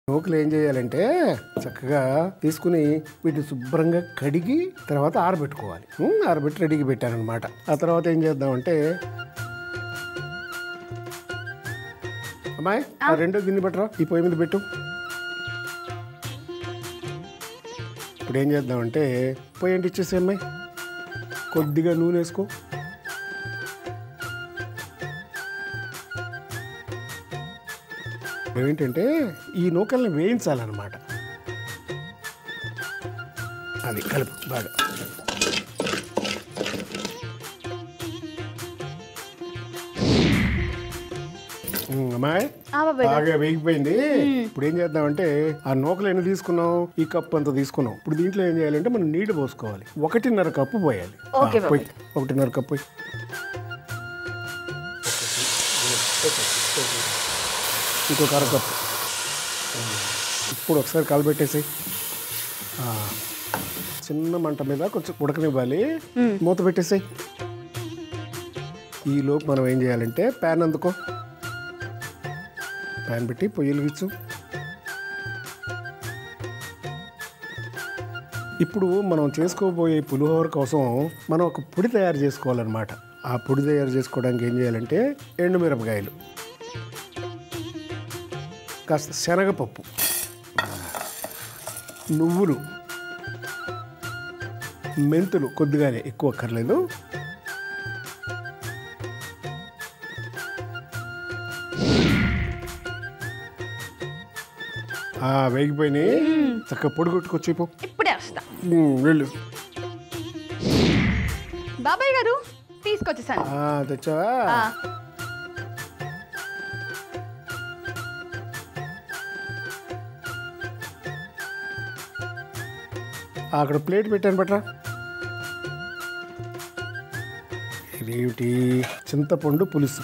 నూకలు ఏం చేయాలంటే చక్కగా తీసుకుని వీటిని శుభ్రంగా కడిగి తర్వాత ఆరబెట్టుకోవాలి ఉమ్, ఆరబెట్టి రెడీగా పెట్టానమాట ఆ తర్వాత ఏం చేద్దామంటే అమ్మాయి ఆ రెండో గిన్నె పెట్టరా ఈ పొయ్యి మీద పెట్టు ఇప్పుడు ఏం చేద్దామంటే పొయ్యి అంటే ఇచ్చేసి అమ్మాయి కొద్దిగా నూనె వేసుకో ఏంటంటే ఈ నూకల్ని వేయించాలన్నమాట అది కలుపు బాగా ఉమ్, అమ్మాయి ఆ బాబాయ్ గారు. బాగా వేగిపోయింది ఇప్పుడు ఏం చేద్దామంటే ఆ నూకలు ఎన్ని తీసుకున్నాం ఈ కప్పు అంత తీసుకున్నాం ఇప్పుడు దీంట్లో ఏం చేయాలంటే మనం నీళ్లు పోసుకోవాలి ఒకటిన్నర కప్పు పోయాలి ఓకే ఆ, పోయి ఒకటిన్నర కప్పు పోయి ఇంకొక అర కప్పు ఇప్పుడు ఒకసారి కలబెట్టేసి ఆ, చిన్న మంట మీద కొంచెం ఉడకనివ్వాలి మూత పెట్టేసాయి ఈ లోపు మనం ఏం చేయాలంటే ప్యాన్ అందుకో ప్యాన్ పెట్టి పొయ్యి వెలిగించు ఇప్పుడు మనం చేసుకోబోయే పులిహోర కోసం మనం ఒక పొడి తయారు చేసుకోవాలన్నమాట ఆ పొడి తయారు చేసుకోవడానికి ఏం చేయాలంటే ఎండుమిరపకాయలు కాస్త శనగపప్పు నువ్వులు మెంతులు కొద్దిగానే ఎక్కువ అక్కర్లేదు ఆ, వేగిపోయినాయి చక్కగా పొడి కొట్టుకొచ్చి పో ఇప్పుడే వస్తా ఉమ్, వెళ్ళు బాబాయ్ గారు తీసుకొచ్చేసాను ఆ, తెచ్చావా ఆ, అక్కడ ప్లేట్ పెట్టాను బట్రా ఇదేమిటి చింతపండు పులుసు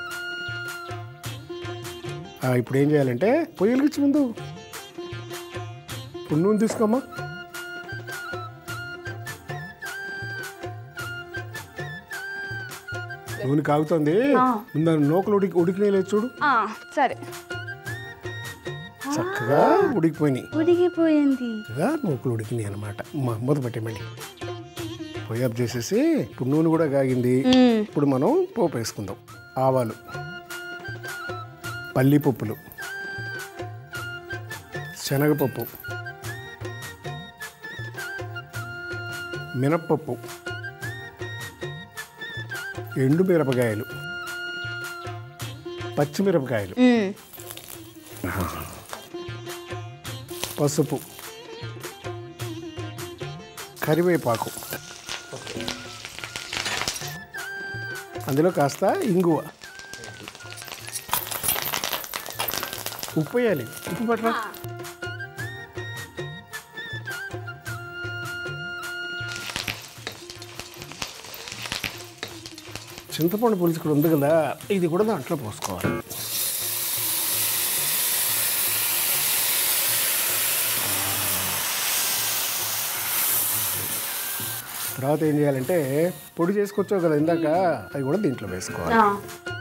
ఆ, ఇప్పుడు ఏం చేయాలంటే పొయ్యి వెలిగించు ముందు ఇప్పుడు నూనె తీసుకోమ్మా నూనె కాగుతుంది ఆ. ముందు ఆ నూకలు ఉడికి ఉడికినాయి లేదు చూడు ఆ, సరే చక్కగా ఉడికిపోయినాయి ఉడికిపోయింది చక్కగా నూకలు ఉడికినాయి అనమాట మూత పెట్టేమండి పొయ్యి ఆఫ్ చేసేసి ఇప్పుడు నూనె కూడా కాగింది మ్మ్. ఇప్పుడు మనం పోపు వేసుకుందాం ఆవాలు పల్లి పప్పులు శనగపప్పు మినప్పప్పు ఎండు మిరపకాయలు పచ్చిమిరపకాయలు మ్మ్. పసుపు కరివేపాకు అందులో కాస్త ఇంగువ ఉప్పు వేయాలి ఉప్పు పట్టరా చింతపండు పులుసు ఇక్కడ ఉంది కదా ఇది కూడా దాంట్లో పోసుకోవాలి తర్వాత ఏం చేయాలంటే పొడి చేసుకొచ్చావు కదా ఇందాక అది కూడా దీంట్లో వేసుకోవాలి ఆ,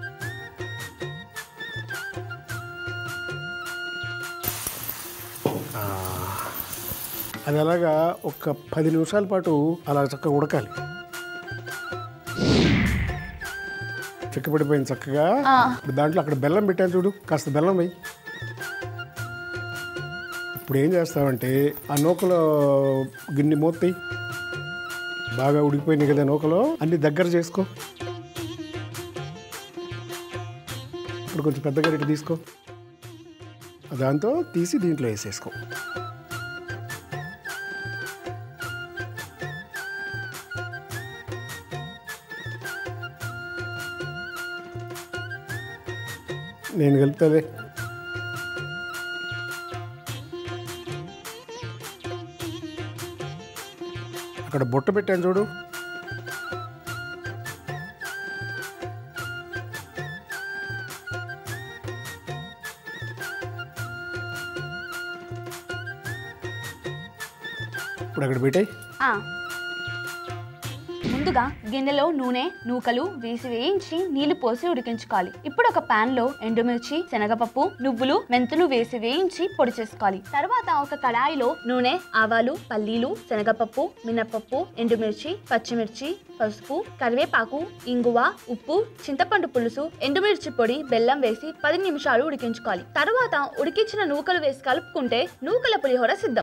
అది అలాగా ఒక పది నిమిషాల పాటు అలా చక్కగా ఉడకాలి చిక్కపడిపోయింది చక్కగా ఆ. ఇప్పుడు దాంట్లో అక్కడ బెల్లం పెట్టాను చూడు కాస్త బెల్లం వేయి ఇప్పుడు ఏం చేస్తామంటే ఆ నూకలో గిన్నె మూతి బాగా ఉడికిపోయినాయి కదా నూకలో అన్ని దగ్గర చేసుకో ఇప్పుడు కొంచెం పెద్ద గరిటె తీసుకో దాంతో తీసి దీంట్లో వేసేసుకో నేను కలుపుతాలే అక్కడ బుట్ట పెట్టాను చూడు ఇప్పుడు అక్కడ పెట్టాయి ఆ. ముందుగా గిన్నెలో నూనె నూకలు వేసి వేయించి నీళ్లు పోసి ఉడికించుకోవాలి ఇప్పుడు ఒక పాన్ లో ఎండుమిర్చి శనగపప్పు నువ్వులు మెంతులు వేసి వేయించి పొడి చేసుకోవాలి తర్వాత ఒక కడాయిలో నూనె ఆవాలు పల్లీలు శనగపప్పు మినపప్పు ఎండుమిర్చి పచ్చిమిర్చి పసుపు కరివేపాకు ఇంగువ ఉప్పు చింతపండు పులుసు ఎండుమిర్చి పొడి బెల్లం వేసి పది నిమిషాలు ఉడికించుకోవాలి తర్వాత ఉడికించిన నూకలు వేసి కలుపుకుంటే నూకల పులిహోర సిద్ధం